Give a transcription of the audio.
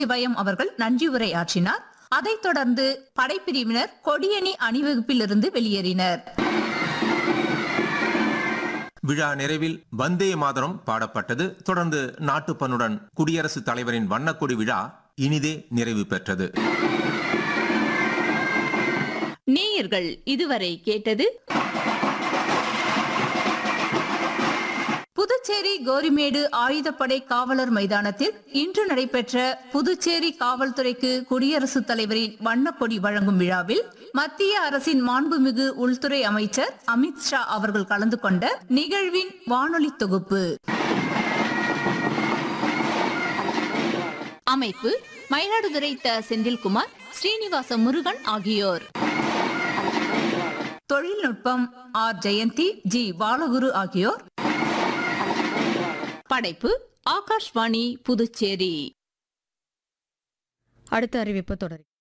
நமச்சிவாயம் அவர்கள் நன்றி உரையாற்றினார் அதைத் தொடர்ந்து படைப்பிரிவினர் கொடியணி அணிவகுப்பிலிருந்து வெளியேறினர் விழா நிறைவில் வந்தே மாதரம் பாடப்பட்டது தொடர்ந்து நாட்டுப்பண்ணுடன் குடியரசுத் தலைவரின் வண்ணக்கொடி விழா இனிதே நிறைவு பெற்றது நேயர்கள் இதுவரை கேட்டது புதுச்சேரி கோரிமேடு ஆயுதப்படை காவலர் மைதானத்தில் இன்று நடைபெற்ற புதுச்சேரி காவல்துறைக்கு குடியரசுத் தலைவரின் வண்ணக்கொடி வழங்கும் விழாவில் மத்திய அரசின் மாண்புமிகு உள்துறை அமைச்சர் அமித் ஷா அவர்கள் கலந்து கொண்ட நிகழ்வின் வானொலி தொகுப்பு அமைப்பு மயிலாடுதுறை த செந்தில்குமார் ஸ்ரீனிவாச முருகன் ஆகியோர் தொழில்நுட்பம் ஆர் ஜெயந்தி ஜி பாலகுரு ஆகியோர் படைப்பு ஆகாஷ்வாணி புதுச்சேரி அடுத்த அறிவிப்பு தொடர்